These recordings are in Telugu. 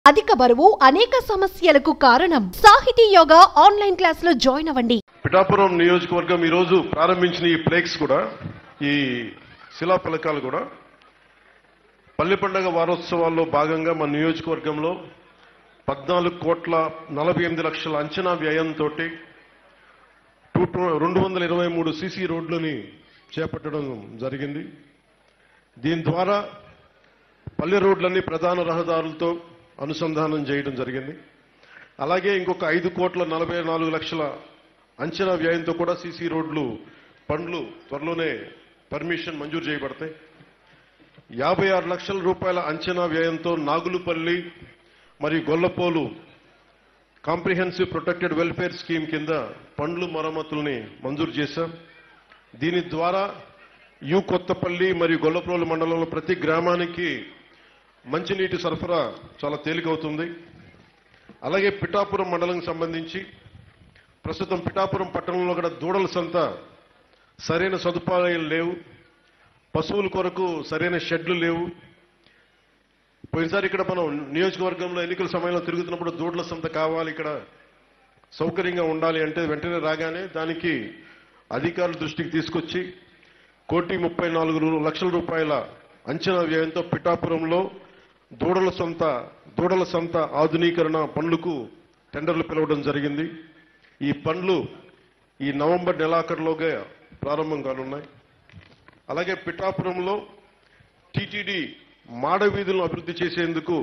అధిక బరువు అనేక సమస్యలకు కారణం సాహితీ యోగా ఆన్లైన్ క్లాసులో జాయిన్ అవ్వండి పిఠాపురం నియోజకవర్గం ఈరోజు ప్రారంభించిన ఈ ప్లేక్స్ కూడా ఈ శిలా ఫలకాలు కూడా పల్లె పండగ వారోత్సవాల్లో భాగంగా మన నియోజకవర్గంలో పద్నాలుగు కోట్ల నలభై ఎనిమిది లక్షల అంచనా వ్యయంతో టూ రెండు వందల ఇరవై మూడు సీసీ రోడ్లని చేపట్టడం జరిగింది దీని ద్వారా పల్లె రోడ్లన్నీ ప్రధాన రహదారులతో అనుసంధానం చేయడం జరిగింది అలాగే ఇంకొక ఐదు కోట్ల నలభై నాలుగు లక్షల అంచనా వ్యయంతో కూడా సీసీ రోడ్లు పనులు త్వరలోనే పర్మిషన్ మంజూరు చేయబడతాయి యాభై ఆరు లక్షల రూపాయల అంచనా వ్యయంతో నాగులుపల్లి మరియు Gollapolu comprehensive protected welfare scheme కింద పండ్లు మరమ్మతుల్ని మంజూరు చేశాం దీని ద్వారా యు కొత్తపల్లి మరియు గొల్లప్రోలు మండలంలో ప్రతి గ్రామానికి మంచినీటి సరఫరా చాలా తేలికవుతుంది అలాగే పిఠాపురం మండలంకి సంబంధించి ప్రస్తుతం పిఠాపురం పట్టణంలో కూడా దూడల సంత సరైన సదుపాయాలు లేవు పశువుల కొరకు సరైన షెడ్లు లేవు పోయినసారి ఇక్కడ మనం నియోజకవర్గంలో ఎన్నికల సమయంలో తిరుగుతున్నప్పుడు దూడల సంత కావాలి ఇక్కడ సౌకర్యంగా ఉండాలి అంటే వెంటనే రాగానే దానికి అధికారుల దృష్టికి తీసుకొచ్చి కోటి ముప్పై నాలుగు రూ- లక్షల రూపాయల అంచనా వ్యయంతో పిఠాపురంలో దూడల సంత దూడల సంత ఆధునీకరణ పనులకు టెండర్లు పిలవడం జరిగింది ఈ పనులు ఈ నవంబర్ నెలాఖరులోగా ప్రారంభం కానున్నాయి అలాగే పిఠాపురంలో టీటీడీ మాడ వీధులను అభివృద్ధి చేసేందుకు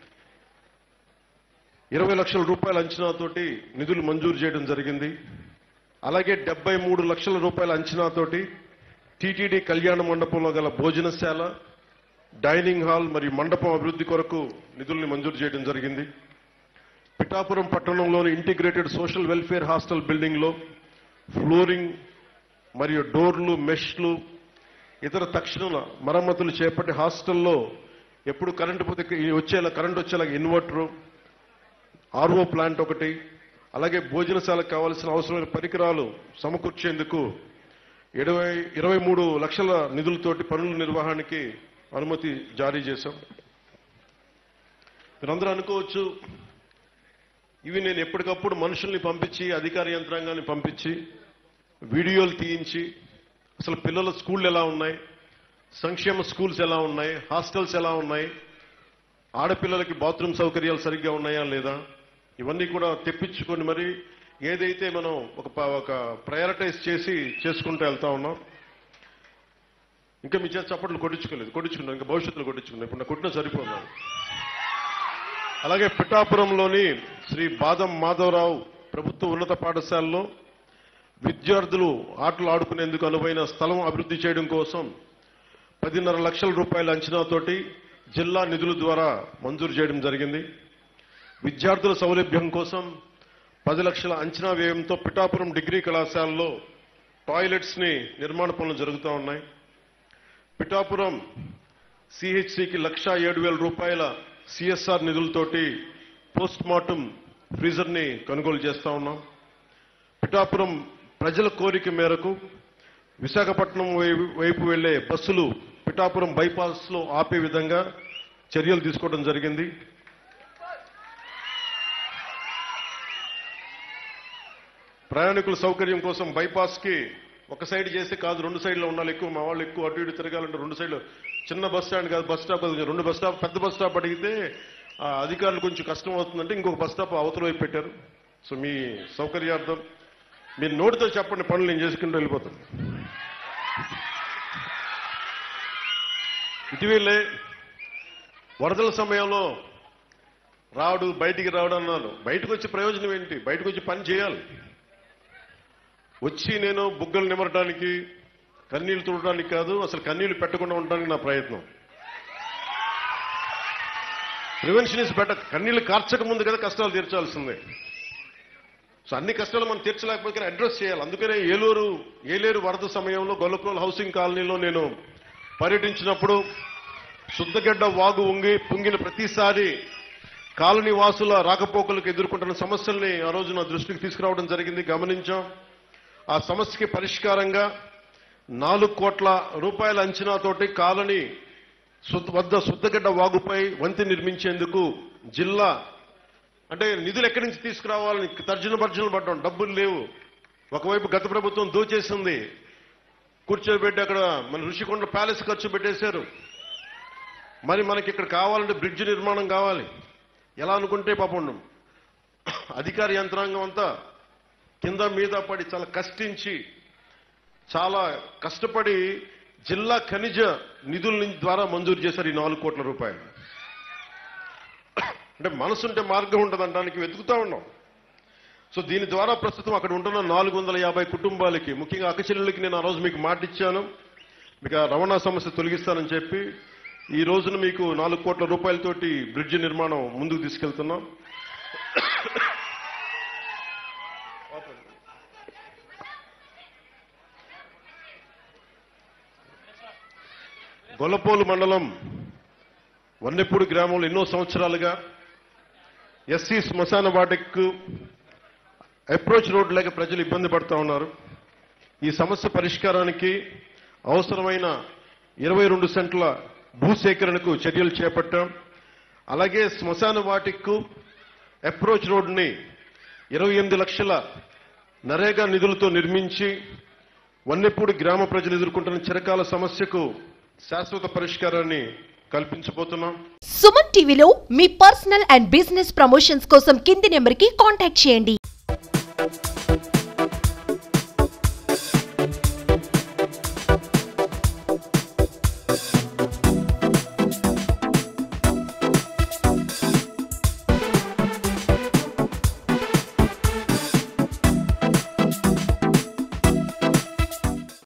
ఇరవై లక్షల రూపాయల అంచనాతోటి నిధులు మంజూరు చేయడం జరిగింది అలాగే డెబ్బై మూడు లక్షల రూపాయల అంచనాతోటి టీటీడీ కళ్యాణ మండపంలో గల భోజనశాల డైనింగ్ హాల్ మరియు మండపం అభివృద్ధి కొరకు నిధుల్ని మంజూరు చేయడం జరిగింది పిఠాపురం పట్టణంలోని integrated social welfare hostel building లో ఫ్లోరింగ్ మరియు డోర్లు మెష్లు ఇతర తక్షణ మరమ్మతులు చేపట్టి హాస్టల్లో ఎప్పుడు కరెంటు పోతే ఈ వచ్చేలా కరెంట్ వచ్చేలా ఇన్వర్టరు ఆర్ఓ ప్లాంట్ ఒకటి అలాగే భోజనశాలకు కావాల్సిన అవసరమైన పరికరాలు సమకూర్చేందుకు ఇరవై ఇరవై మూడు లక్షల నిధులతోటి పనుల నిర్వహణకి అనుమతి జారీ చేశాం మీరందరూ అనుకోవచ్చు ఇవి నేను ఎప్పటికప్పుడు మనుషుల్ని పంపించి అధికార యంత్రాంగాన్ని పంపించి వీడియోలు తీయించి అసలు పిల్లల స్కూళ్ళు ఎలా ఉన్నాయి సంక్షేమ స్కూల్స్ ఎలా ఉన్నాయి హాస్టల్స్ ఎలా ఉన్నాయి ఆడపిల్లలకి బాత్రూమ్ సౌకర్యాలు సరిగ్గా ఉన్నాయా లేదా ఇవన్నీ కూడా తెప్పించుకొని మరి ఏదైతే మనం ఒక ప- ఒక ప్రయారిటైజ్ చేసి చేసుకుంటూ వెళ్తా ఉన్నాం ఇంకా మీ చేత చప్పట్లు కొట్టించుకోలేదు కొట్టించుకున్నాం ఇంకా భవిష్యత్తులో కొట్టించుకున్నాం ఇప్పుడు నా కొట్టిన సరిపోన్నాను అలాగే పిఠాపురంలోని శ్రీ బాదం మాధవరావు ప్రభుత్వ ఉన్నత పాఠశాలలో విద్యార్థులు ఆటలు ఆడుకునేందుకు అనువైన స్థలం అభివృద్ధి చేయడం కోసం పదిన్నర లక్షల రూపాయల అంచనాతోటి జిల్లా నిధుల ద్వారా మంజూరు చేయడం జరిగింది విద్యార్థుల సౌలభ్యం కోసం పది లక్షల అంచనా వ్యయంతో పిఠాపురం డిగ్రీ కళాశాలలో టాయిలెట్స్ ని నిర్మాణ పనులు జరుగుతూ ఉన్నాయి పిఠాపురం సిహెచ్సికి లక్ష ఏడు వేల రూపాయల సిఎస్ఆర్ నిధులతోటి పోస్ట్ మార్టం ఫ్రీజర్ ని కొనుగోలు చేస్తా ఉన్నాం పిఠాపురం ప్రజల కోరిక మేరకు విశాఖపట్నం వై- వైపు వెళ్లే బస్సులు పిఠాపురం బైపాస్ లో ఆపే విధంగా చర్యలు తీసుకోవడం జరిగింది ప్రయాణికుల సౌకర్యం కోసం బైపాస్ కి ఒక సైడ్ చేస్తే కాదు రెండు సైడ్లో ఉండాలి ఎక్కువ మా వాళ్ళు ఎక్కువ అటు ఇటు తిరగాలంటే రెండు సైడ్లు చిన్న బస్ స్టాండ్ కాదు బస్ స్టాప్ కాదు, రెండు బస్ స్టాప్ పెద్ద బస్ స్టాప్ అడిగితే ఆ అధికారులు కొంచెం కష్టం అవుతుందంటే ఇంకొక బస్ స్టాప్ అవతల వైపు పెట్టారు సో మీ సౌకర్యార్థం మీరు నోటితో చెప్పండి పనులు నేను చేసుకుంటూ వెళ్ళిపోతాను ఇటీవలే వరదల సమయంలో రావడు బయటికి రావడం అన్నారు బయటకు వచ్చే ప్రయోజనం ఏంటి బయటకు వచ్చి పని చేయాలి వచ్చి నేను బుగ్గలు నిమరటానికి కన్నీళ్లు తుడటానికి కాదు అసలు కన్నీళ్లు పెట్టకుండా ఉండడానికి నా ప్రయత్నం ప్రివెన్షన్ ఇస్ బెటర్ కన్నీళ్లు కార్చక ముందు కదా కష్టాలు తీర్చాల్సిందే సో అన్ని కష్టాలు మనం తీర్చలేకపోతే అడ్రస్ చేయాలి అందుకనే ఏలూరు ఏలేరు వరద సమయంలో గొల్లప్రోల్ హౌసింగ్ కాలనీలో నేను పర్యటించినప్పుడు శుద్ధగడ్డ వాగు ఉంగి పొంగిన ప్రతిసారి కాలనీ వాసుల రాకపోకలకు ఎదుర్కొంటున్న సమస్యల్ని ఆ రోజు నా దృష్టికి తీసుకురావడం జరిగింది గమనించాం ఆ సమస్యకి పరిష్కారంగా నాలుగు కోట్ల రూపాయల అంచనాతోటి కాలనీ శుద్ధ- వద్ద శుద్ధగడ్డ వాగుపై వంతె నిర్మించేందుకు జిల్లా అంటే నిధులు ఎక్కడి నుంచి తీసుకురావాలని తర్జన భర్జనలు పడ్డాం డబ్బులు లేవు ఒకవైపు గత ప్రభుత్వం దోచేసింది కూర్చోబెట్టి అక్కడ మన ఋషికొండ ప్యాలెస్ ఖర్చు పెట్టేశారు మరి మనకి ఇక్కడ కావాలంటే బ్రిడ్జ్ నిర్మాణం కావాలి ఎలా అనుకుంటే పాపం అధికార యంత్రాంగం అంతా కింద మీద పడి చాలా కష్టించి చాలా కష్టపడి జిల్లా ఖనిజ నిధుల నుంచి ద్వారా మంజూరు చేశారు ఈ నాలుగు కోట్ల రూపాయలు అంటే మనసుంటే మార్గం ఉంటుందనడానికి వెతుకుతా ఉన్నాం సో దీని ద్వారా ప్రస్తుతం అక్కడ ఉంటున్న నాలుగు వందల యాభై కుటుంబాలకి ముఖ్యంగా అక్కచెల్లెలకి నేను ఆ రోజు మీకు మాట ఇచ్చాను మీకు ఆ రవాణా సమస్య తొలగిస్తానని చెప్పి ఈ రోజున మీకు నాలుగు కోట్ల రూపాయలతోటి బ్రిడ్జ్ నిర్మాణం ముందుకు తీసుకెళ్తున్నాం గొల్లపోలు మండలం వన్నెపూడి గ్రామంలో ఎన్నో సంవత్సరాలుగా ఎస్సీ శ్మశాన వాటికు అప్రోచ్ రోడ్ లేక ప్రజలు ఇబ్బంది పడుతూ ఉన్నారు ఈ సమస్య పరిష్కారానికి అవసరమైన ఇరవై రెండు సెంట్ల భూసేకరణకు చర్యలు చేపట్టాం అలాగే శ్మశాన వాటికు అప్రోచ్ రోడ్ని ఇరవై ఎనిమిది లక్షల నరేగా నిధులతో నిర్మించి వన్నెపూడి గ్రామ ప్రజలు ఎదుర్కొంటున్న చిరకాల సమస్యకు శాశ్వత పరిష్కారాన్ని కల్పించబోతున్నాం సుమన్ టీవీలో మీ పర్సనల్ అండ్ బిజినెస్ ప్రమోషన్స్ కోసం కింది నెంబర్కి కాంటాక్ట్ చేయండి